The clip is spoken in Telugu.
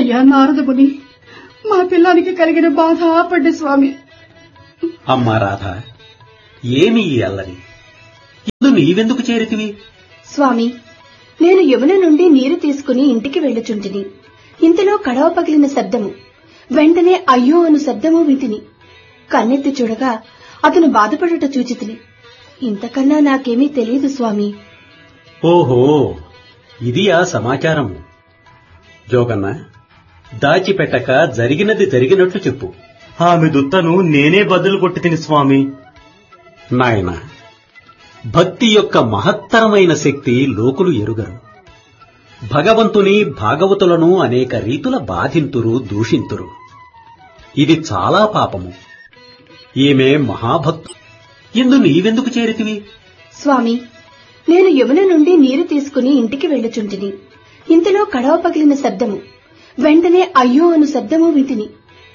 అయ్యా నారదముని మా పిల్లానికి కలిగిన బాధ ఆపండి స్వామి అమ్మా రాధ ఏమి ఈ అల్లరి ఇందు నీవెందుకు చేరితివి స్వామి నేను యమున నుండి నీరు తీసుకుని ఇంటికి వెళ్ళుచుంటిని ఇంతలో కడవ పగిలిన శబ్దము వెంటనే అయ్యో అను శబ్దము వింటిని కన్నెత్తి చూడగా అతను బాధపడుట చూచితిని ఇంతకన్నా నాకేమీ తెలియదు స్వామి ఓహో ఇది ఆ సమాచారము జోగన్న దాచిపెట్టక జరిగినది జరిగినట్లు చెప్పు ఆమె దుత్తను నేనే బదులు కొట్టి తిని స్వామి నాయన భక్తి యొక్క మహత్తరమైన శక్తి లోకులు ఎరుగరు భగవంతుని భాగవతులను అనేక రీతుల బాధింతురు దూషింతురు ఇది చాలా పాపము ఈమె మహాభక్తు ఇందు నీవెందుకు చేరితివి స్వామి నేను యమున నుండి నీరు తీసుకుని ఇంటికి వెళ్ళుచుంటిని ఇంతలో కడవ పగిలిన శబ్దము వెంటనే అయ్యో అను శబ్దము వింటిని